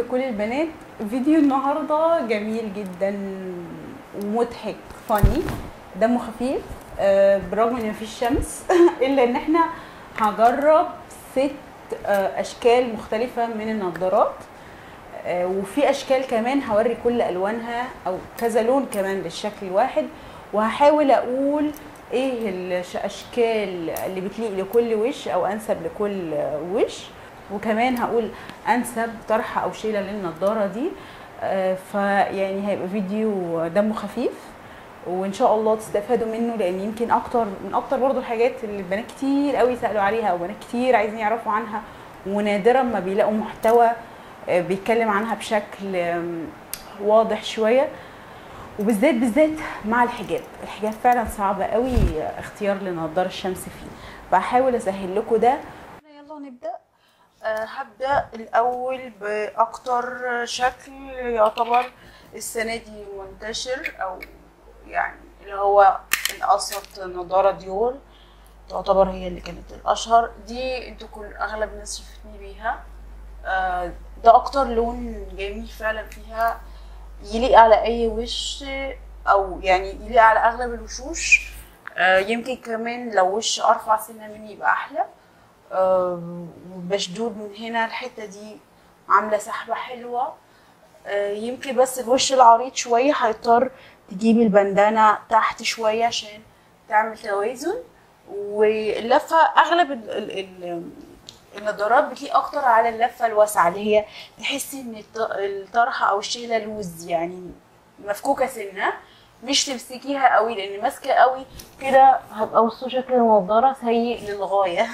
لكل البنات فيديو النهارده جميل جدا ومضحك فاني دمه خفيف آه، بالرغم ان مفيش شمس الا ان احنا هجرب ست آه، اشكال مختلفه من النضارات آه، وفي اشكال كمان هوري كل الوانها او كذا لون كمان للشكل الواحد وهحاول اقول ايه الاشكال اللي بتليق لكل وش او انسب لكل وش وكمان هقول انسب طرحه او شيله للنضاره دي آه، فيعني هيبقى فيديو دمه خفيف وان شاء الله تستفادوا منه لان يمكن اكتر من اكتر برضو الحاجات اللي البنات كتير قوي سالوا عليها وبنات كتير عايزين يعرفوا عنها ونادرا ما بيلاقوا محتوى آه، بيتكلم عنها بشكل آم، واضح شويه وبالذات بالذات مع الحجاب الحجاب فعلا صعب قوي اختيار لنضاره الشمس فيه بحاول اسهل لكم ده يلا نبدأ آه، هبدأ الأول بأكتر شكل يعتبر السنة دي منتشر أو يعني اللي هو القصة نضارة ديور تعتبر هي اللي كانت الأشهر دي انتوا كل أغلب الناس شفتني بيها آه، ده أكتر لون جميل فعلا فيها يليق على أي وش أو يعني يليق على أغلب الوشوش آه، يمكن كمان لو وش أرفع سنة مني يبقى أحلى آه، مشدود من هنا الحته دي عامله سحبه حلوه آه، يمكن بس الوش العريض شويه هيضطر تجيبي البندانه تحت شويه عشان تعمل توازن واللفه اغلب ال- ال- ال- النضارات بتليق اكتر على اللفه الواسعه اللي هي تحسي ان الط- الطرحه او الشيله لوز يعني مفكوكه سنه مش تمسكيها قوي لان ماسكه قوي كده هبقى وصو شكل النضاره سيء للغايه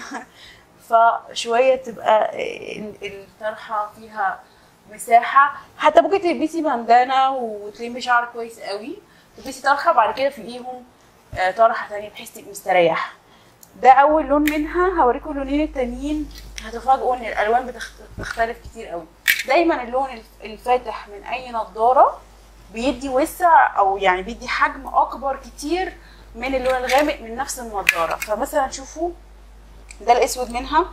فشويه تبقى ال- الطرحه فيها مساحه حتى ممكن تلبسي بندانه وتلمي شعرك كويس قوي تلبسي طرحه بعد كده فوقيهم آه، طرحه تانية بحيث تبقي مستريحه ده اول لون منها هوريكم اللونين التانيين هتفاجئوا ان الالوان بتخت- بتختلف كتير قوي دايما اللون الف- الفاتح من اي نضاره بيدي وسع او يعني بيدي حجم اكبر كتير من اللون الغامق من نفس النضاره فمثلا شوفوا ده الاسود منها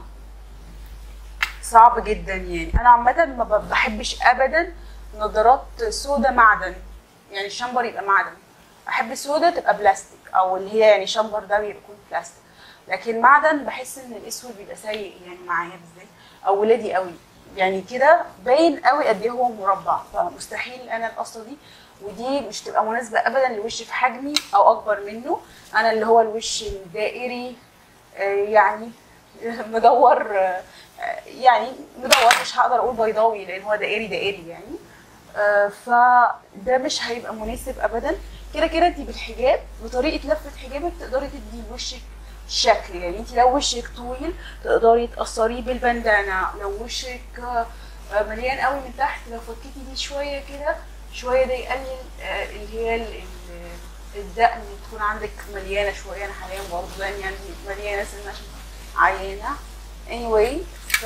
صعب جدا يعني انا عامه ما ب- بحبش ابدا نظارات سودا معدن يعني الشامبر يبقى معدن احب السودا تبقى بلاستيك او اللي هي يعني شامبر ده بيكون بلاستيك لكن معدن بحس ان الاسود بيبقى سيء يعني معايا بالذات او ولادي قوي يعني كده باين قوي قد ايه هو مربع فمستحيل انا القصه دي ودي مش تبقى مناسبه ابدا لوش في حجمي او اكبر منه انا اللي هو الوش الدائري آه، يعني مدور آه، يعني مدور مش هقدر اقول بيضاوي لان هو دائري دائري يعني آه، فده مش هيبقى مناسب ابدا كده كده انت بالحجاب بطريقه لفه حجابك تقدري تدي لوشك شكل يعني انت لو وشك طويل تقدري تقصريه بالبندانه لو وشك آه، آه، مليان قوي من تحت لو فكيتي دي شويه كده شويه ده يقلل آه، اللي هي ال- ال- الدقن تكون عندك مليانه شويه انا حاليا برضه دقني يعني مليانه سنه عشان عيانه anyway ف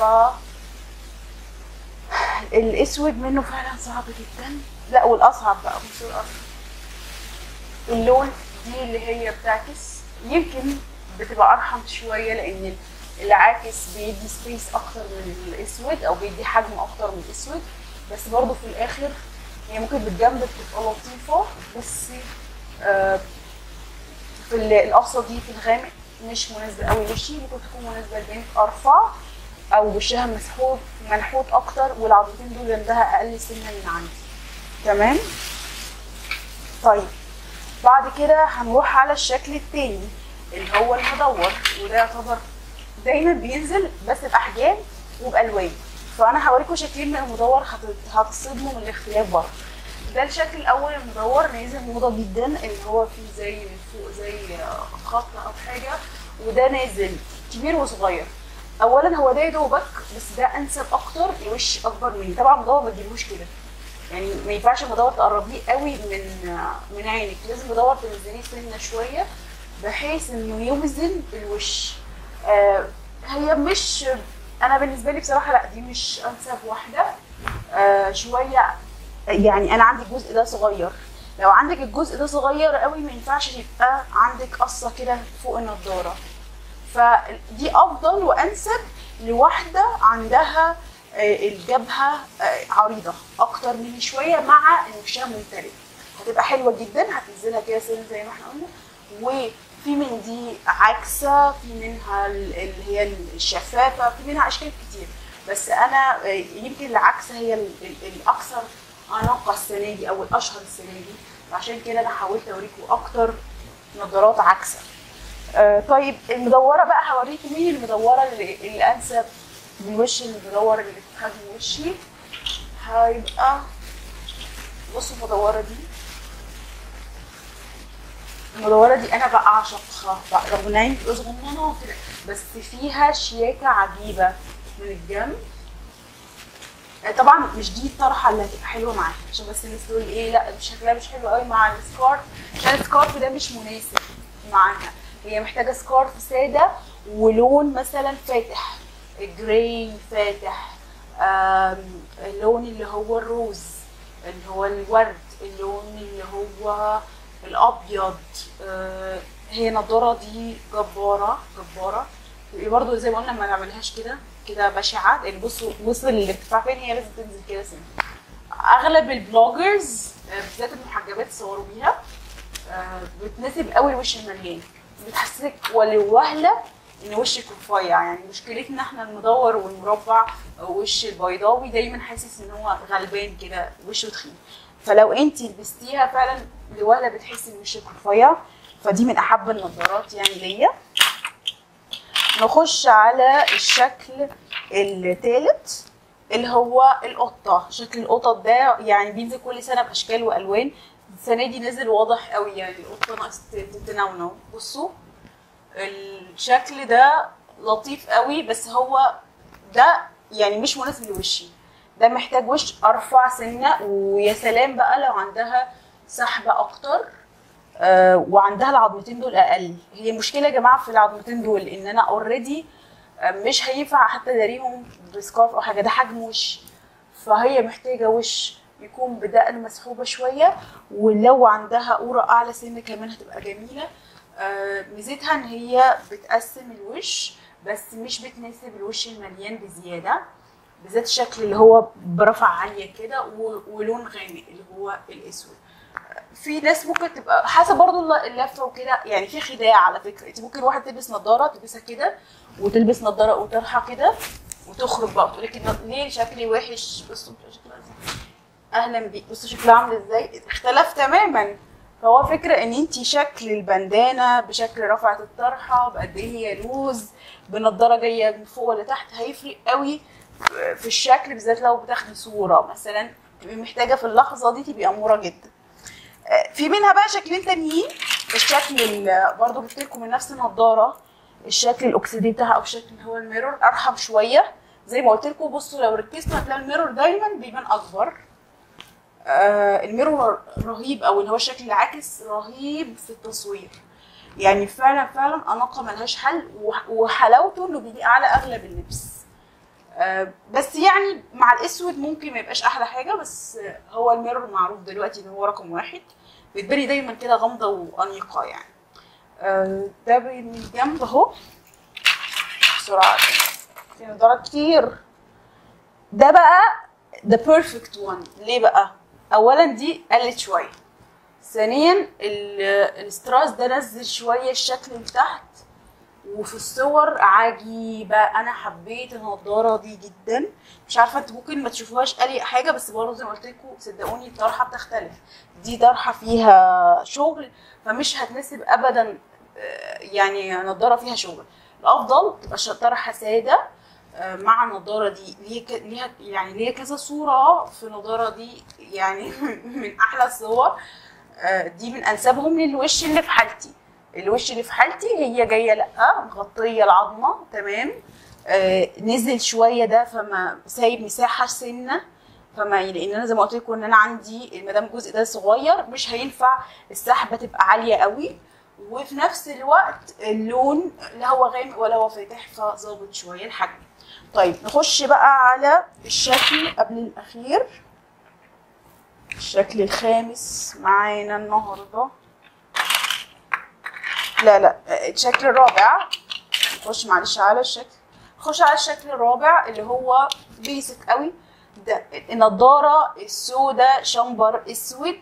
الاسود منه فعلا صعب جدا لا والاصعب بقى مش الاصعب اللون دي اللي هي بتعكس يمكن بتبقى ارحم شويه لان العاكس بيدي سبيس اكتر من الاسود او بيدي حجم اكتر من الاسود بس برضه في الاخر هي ممكن بالجنب بتبقى لطيفه بس آه في ال- القصه دي في الغامق مش مناسبه قوي لوشي ممكن تكون مناسبه لبنت ارفع او وشها مسحوط منحوت اكتر والعضلتين دول جنبها اقل سنه من عندي تمام طيب بعد كده هنروح على الشكل التاني اللي هو المدور وده يعتبر دايما بينزل بس باحجام وبالوان فانا هوريكم شكلين من المدور هت- هتصدموا من الاختلاف برضه ده الشكل الاول المدور نازل موضه جدا اللي هو فيه زي من فوق زي خط او حاجه وده نازل كبير وصغير اولا هو ده يا دوبك بس ده انسب اكتر لوش اكبر مني طبعا المدور ما تجيبوش كده يعني ما ينفعش المدور تقربيه قوي من من عينك لازم المدور تنزليه سنه شويه بحيث انه يوزن الوش آه هي مش انا بالنسبه لي بصراحه لا دي مش انسب واحده آه شويه يعني انا عندي الجزء ده صغير لو عندك الجزء ده صغير قوي ما ينفعش يبقى عندك قصه كده فوق النضاره فدي افضل وانسب لواحده عندها آه، الجبهه آه، عريضه اكتر مني شويه مع ان وشها ممتلئ هتبقى حلوه جدا هتنزلها كده سن زي ما احنا قلنا وفي من دي عكسه في منها ال- اللي هي الشفافه في منها اشكال كتير بس انا آه، يمكن العكسه هي ال- ال- الاكثر اناقه السنه دي او الاشهر السنه دي فعشان كده انا حاولت اوريكم اكتر نظارات عكسه آه، طيب المدوره بقى هوريكم مين المدوره اللي, اللي انسب للوش المدور اللي بتخدم وشي هيبقى بصوا المدوره دي المدوره دي انا بقى اعشقها بقى رغم ان هي بتبقى صغننه كده بس فيها شياكه عجيبه من الجنب آه، طبعا مش دي الطرحه اللي هتبقى حلوه معاها عشان بس الناس تقول ايه لا مش شكلها مش حلو قوي مع السكارف عشان السكارف ده مش مناسب معاها هي محتاجه سكارف ساده ولون مثلا فاتح جراي فاتح آم، اللون اللي هو الروز اللي هو الورد اللون اللي هو الابيض آه، هي النضاره دي جباره جباره تبقي برضو زي ما قلنا ما نعملهاش كده كده بشعه لان بصوا وصل الارتفاع فين هي لازم تنزل كده سنه اغلب البلوجرز آه، بالذات المحجبات صوروا بيها آه، بتناسب قوي الوش المليان بتحسسك ولوهله ان وشك رفيع يعني مشكلتنا احنا المدور والمربع أو وش البيضاوي دايما حاسس ان هو غلبان كده وشه تخين فلو انت لبستيها فعلا لوهله بتحسي ان وشك رفيع فدي من احب النظارات يعني ليا نخش على الشكل الثالث اللي هو القطه شكل القطط ده يعني بينزل كل سنه باشكال والوان السنه دي نزل واضح قوي يعني القطه ناقص تتنونو بصوا الشكل ده لطيف قوي بس هو ده يعني مش مناسب لوشي ده محتاج وش ارفع سنه ويا سلام بقى لو عندها سحبه اكتر آه وعندها العظمتين دول اقل هي المشكله يا جماعه في العظمتين دول ان انا اوريدي مش هينفع حتى داريهم بسكارف او حاجه ده حجم وش فهي محتاجه وش يكون بدقن مسحوبه شويه ولو عندها قوره اعلى سن كمان هتبقى جميله آه، ميزتها ان هي بتقسم الوش بس مش بتناسب الوش المليان بزياده بالذات الشكل اللي هو برفع عاليه كده و- ولون غامق اللي هو الاسود في ناس ممكن تبقى حسب برضو الل- اللفه وكده يعني في خداع على فكره انت ممكن واحد تلبس نظاره تلبسها كده وتلبس نظاره وطرحه كده وتخرج بقى تقول لك الن- ليه شكلي وحش بصوا شكلها ازاي اهلا بيك بصوا شكلها عامل ازاي اختلف تماما فهو فكرة ان انت شكل البندانة بشكل رفعة الطرحة بقد ايه هي لوز بنضارة جاية من فوق ولا تحت هيفرق قوي في الشكل بالذات لو بتاخدي صورة مثلا تبقي محتاجة في اللحظة دي تبقي أمورة جدا آه، في منها بقى شكلين تانيين الشكل ال- برضو جبت لكم من نفس النضارة الشكل الاكسيدي بتاعها او الشكل اللي هو الميرور ارحم شويه زي ما قلت لكم بصوا لو ركزتوا هتلاقي الميرور دايما بيبان اكبر آه الميرور رهيب او اللي هو الشكل العاكس رهيب في التصوير يعني فعلا فعلا اناقه ملهاش حل وح- وحلاوته انه بيليق على اغلب اللبس آه بس يعني مع الاسود ممكن ما يبقاش احلى حاجه بس آه، هو الميرور معروف دلوقتي ان هو رقم واحد بتبني دايما كده غامضه وانيقه يعني آه، ده من الجنب اهو بسرعه في نضارات كتير ده بقى the perfect one ليه بقى اولا دي قلت شويه ثانيا ال- الستراس ده نزل شويه الشكل لتحت وفي الصور عجيبه انا حبيت النضاره دي جدا مش عارفه انتوا ممكن ما تشوفوهاش اليق حاجه بس برضه زي ما قلت لكم صدقوني الطرحه بتختلف دي طرحه فيها شغل فمش هتناسب ابدا آه، يعني نضاره فيها شغل الافضل تبقى ش- طرحه ساده آه، مع النضاره دي ليها ك- ليها يعني ليها كذا صوره في النضاره دي يعني من احلى الصور آه، دي من انسبهم للوش اللي في حالتي الوش اللي في حالتي هي جايه لا مغطيه العظمه تمام آه، نزل شويه ده فما سايب مساحه سنه فما لان انا زي ما قلت لكم ان انا عندي ما دام الجزء ده صغير مش هينفع السحبه تبقى عاليه قوي وفي نفس الوقت اللون لا هو غامق ولا هو فاتح فظابط شويه الحجم طيب نخش بقى على الشكل قبل الاخير الشكل الخامس معانا النهارده لا لا الشكل الرابع نخش معلش على الشكل نخش على الشكل الرابع اللي هو بيسك قوي ده النضاره السوداء شمبر اسود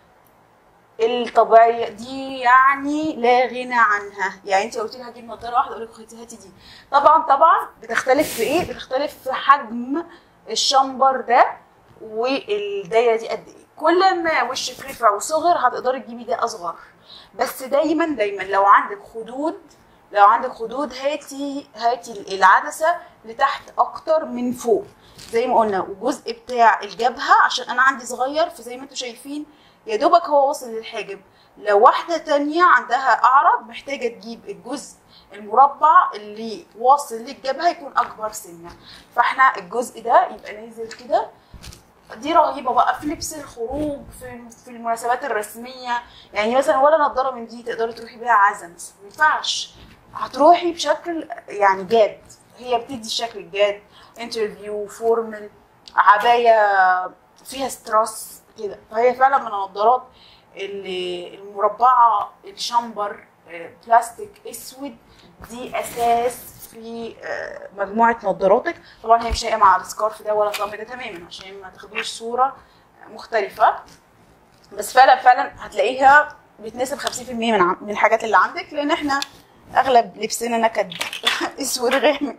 الطبيعيه دي يعني لا غنى عنها يعني انت لو قلت لي هجيب نضاره واحده اقول لك خدي هاتي دي طبعا طبعا بتختلف في ايه بتختلف في حجم الشمبر ده والدايره دي قد ايه كل ما وشك رفع وصغر هتقدري تجيبي ده اصغر بس دايما دايما لو عندك خدود لو عندك خدود هاتي هاتي العدسه لتحت اكتر من فوق زي ما قلنا والجزء بتاع الجبهه عشان انا عندي صغير فزي ما انتم شايفين يا دوبك هو واصل للحاجب لو واحده تانية عندها اعرض محتاجه تجيب الجزء المربع اللي واصل للجبهه يكون اكبر سنه فاحنا الجزء ده يبقى نازل كده دي رهيبه بقى في لبس الخروج في في المناسبات الرسميه يعني مثلا ولا نضاره من دي تقدري تروحي بيها عزم ما ينفعش هتروحي بشكل يعني جاد هي بتدي الشكل الجاد انترفيو فورمال عبايه فيها ستراس كده فهي فعلا من النضارات اللي المربعه الشمبر آه، بلاستيك اسود دي اساس في آه، مجموعه نظاراتك طبعا هي مش لايقه مع السكارف ده ولا الطقم ده تماما عشان ما تاخدوش صوره مختلفه بس فعلا فعلا هتلاقيها بتناسب 50% من عم- من الحاجات اللي عندك لان احنا اغلب لبسنا نكد اسود غامق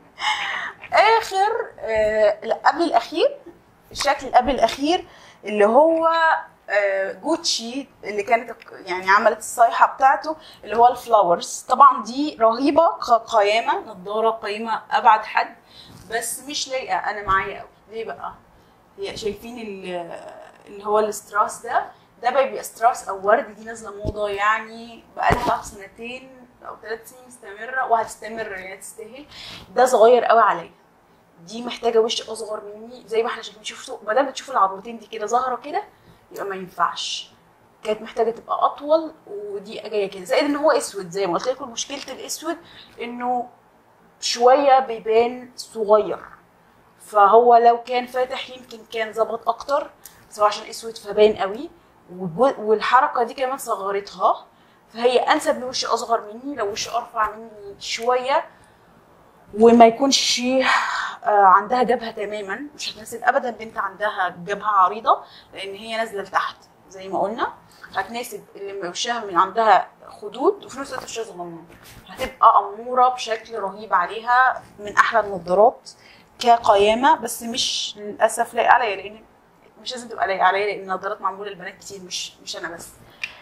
اخر آه لا قبل الاخير الشكل اللي قبل الاخير اللي هو آه، جوتشي اللي كانت يعني عملت الصيحه بتاعته اللي هو الفلاورز طبعا دي رهيبه كقيامه نضاره قيمه ابعد حد بس مش لايقه انا معايا قوي ليه بقى هي شايفين ال- اللي هو الاستراس ده ده بيبقى استراس او ورد دي نازله موضه يعني بقالها سنتين او ثلاث سنين مستمره وهتستمر يعني تستاهل ده صغير قوي عليا دي محتاجه وش اصغر مني زي ما احنا شايفين شوفوا ما دام بتشوفوا العضلتين دي كده ظاهره كده يبقى ما ينفعش كانت محتاجه تبقى اطول ودي جايه كده زائد ان هو اسود زي ما قلت لكم مشكله الاسود انه شويه بيبان صغير فهو لو كان فاتح يمكن كان ظبط اكتر بس هو عشان اسود فبان قوي والجو- والحركه دي كمان صغرتها فهي انسب لوش اصغر مني لو وش ارفع مني شويه وما يكونش آه، عندها جبهه تماما مش هتناسب ابدا بنت عندها جبهه عريضه لان هي نازله لتحت زي ما قلنا هتناسب اللي وشها من عندها خدود وفي نفس الوقت وشها صغنن هتبقى اموره بشكل رهيب عليها من احلى النظارات كقيامه بس مش للاسف لايقه عليا لان مش لازم تبقى لايقه عليا لان النظارات معموله للبنات كتير مش مش انا بس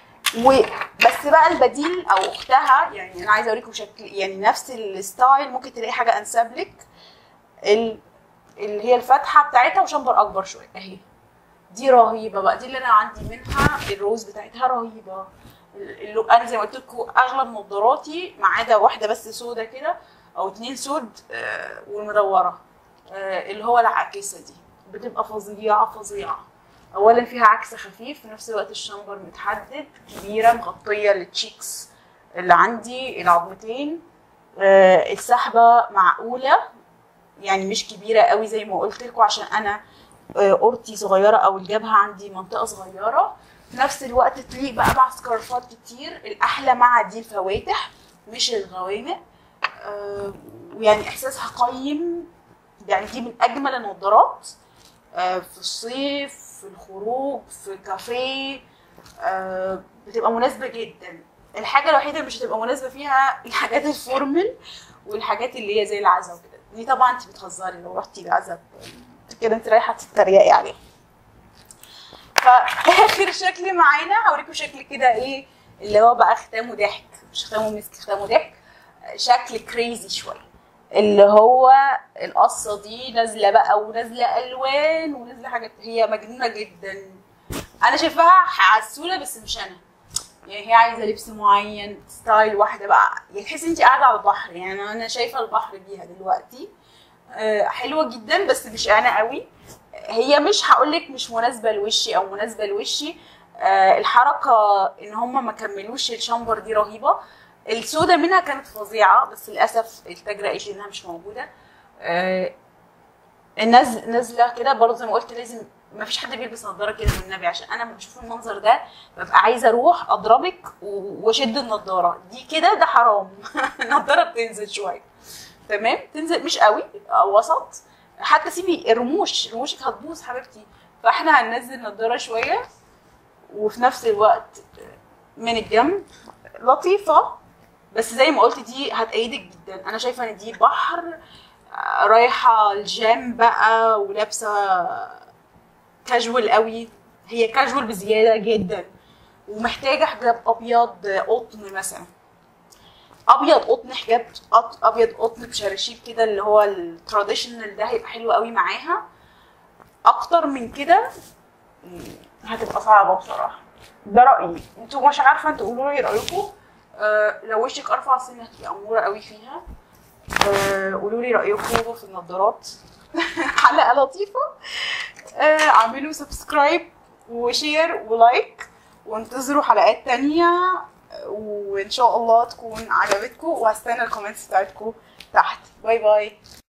وبس بقى البديل او اختها يعني انا عايزه اوريكم شكل يعني نفس الستايل ممكن تلاقي حاجه انسب لك ال- اللي هي الفتحه بتاعتها وشمبر اكبر شويه اهي دي رهيبه بقى دي اللي انا عندي منها الروز بتاعتها رهيبه ال- ال- انا زي ما قلت لكم اغلب نظاراتي ما عدا واحده بس سودا كده او اتنين سود آه، والمدوره آه، اللي هو العاكسه دي بتبقى فظيعه فظيعه اولا فيها عكس خفيف في نفس الوقت الشمبر متحدد كبيره مغطيه التشيكس اللي عندي العظمتين آه، السحبه معقوله يعني مش كبيره قوي زي ما قلت لكم عشان انا آه، قرطي صغيره او الجبهه عندي منطقه صغيره في نفس الوقت تليق بقى مع سكارفات كتير الاحلى مع دي الفواتح مش الغوامق آه، ويعني احساسها قيم يعني دي من اجمل النظارات آه، في الصيف في الخروج في كافيه آه، بتبقى مناسبه جدا الحاجه الوحيده اللي مش هتبقى مناسبه فيها الحاجات الفورمال والحاجات اللي هي زي العزا وكده دي طبعا انت بتهزري لو رحتي العزا كده انت رايحه تتريقي عليها فاخر شكل معانا هوريكم شكل كده ايه اللي هو بقى ختامه ضحك مش ختامه مسك ختامه ضحك شكل كريزي شويه اللي هو القصه دي نازله بقى ونازله الوان ونازله حاجات هي مجنونه جدا انا شايفاها عسوله بس مش انا يعني هي عايزه لبس معين ستايل واحده بقى يعني تحسي انت قاعده على البحر يعني انا شايفه البحر بيها دلوقتي آه، حلوه جدا بس مش انا قوي هي مش هقولك مش مناسبه لوشي او مناسبه لوشي آه، الحركه ان هم ما كملوش الشامبر دي رهيبه السودا منها كانت فظيعه بس للاسف التاج رأيش انها مش موجوده آه، الناز نازله كده برضه زي ما قلت لازم ما فيش حد بيلبس نظاره كده والنبي عشان انا لما بشوف المنظر ده ببقى عايزه اروح اضربك و- واشد النضاره دي كده ده حرام النضاره بتنزل شويه تمام تنزل مش قوي يبقى وسط حتى سيبي الرموش رموشك هتبوظ حبيبتي فاحنا هننزل نضاره شويه وفي نفس الوقت من الجنب لطيفه بس زي ما قلت دي هتأيدك جدا انا شايفه ان دي بحر آه، رايحه الجيم بقى ولابسه كاجوال قوي هي كاجوال بزياده جدا ومحتاجه حجاب ابيض قطن مثلا ابيض قطن حجاب أط- ابيض قطن بشراشيب كده اللي هو التراديشنال ده هيبقى حلو قوي معاها اكتر من كده مم، هتبقى صعبه بصراحه ده رايي انتوا مش عارفه انتوا قولوا لي رايكم آه لو وشك ارفع سنه هتبقي اموره قوي فيها آه قولوا لي رايكم في النضارات حلقه لطيفه آه اعملوا سبسكرايب وشير ولايك وانتظروا حلقات تانية وان شاء الله تكون عجبتكم وهستنى الكومنتس بتاعتكم تحت باي باي